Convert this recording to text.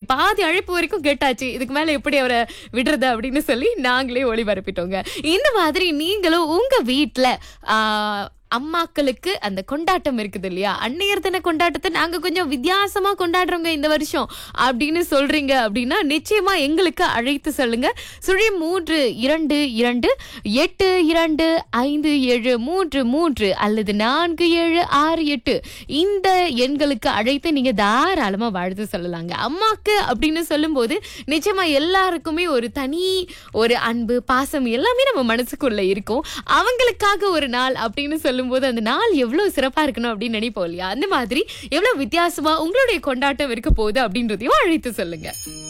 பாதி அழைப்பு வரைக்கும் கேட்டாச்சு இதுக்கு மேல எப்படி அவரை விடுறது அப்படின்னு சொல்லி நாங்களே ஒளிபரப்பிட்டோங்க இந்த மாதிரி நீங்களும் உங்க வீட்ல ஆஹ், அம்மாக்களுக்கு அந்த கொண்டாட்டம் இருக்குது இல்லையா அன்னையர் தின கொண்டாட்டத்தை நாங்க கொஞ்சம் வித்தியாசமா கொண்டாடுறோங்க இந்த வருஷம் அப்படின்னு சொல்றீங்க அப்படின்னா நிச்சயமா எங்களுக்கு அழைத்து சொல்லுங்க சுழி மூன்று இரண்டு இரண்டு எட்டு இரண்டு ஐந்து ஏழு மூன்று மூன்று அல்லது நான்கு ஏழு ஆறு எட்டு இந்த எண்களுக்கு அழைத்து நீங்க தாராளமா வாழ்த்து சொல்லலாங்க அம்மாக்கு அப்படின்னு சொல்லும்போது நிச்சயமா எல்லாருக்குமே ஒரு தனி ஒரு அன்பு பாசம் எல்லாமே நம்ம மனசுக்குள்ள இருக்கும் அவங்களுக்காக ஒரு நாள் அப்படின்னு சொல்லும்போது அந்த நாள் எவ்வளவு சிறப்பா இருக்கணும் அப்படின்னு நினைப்போம் இல்லையா அந்த மாதிரி எவ்வளவு வித்தியாசமா உங்களுடைய கொண்டாட்டம் இருக்க போகுது அப்படின்றதையும் அழைத்து சொல்லுங்க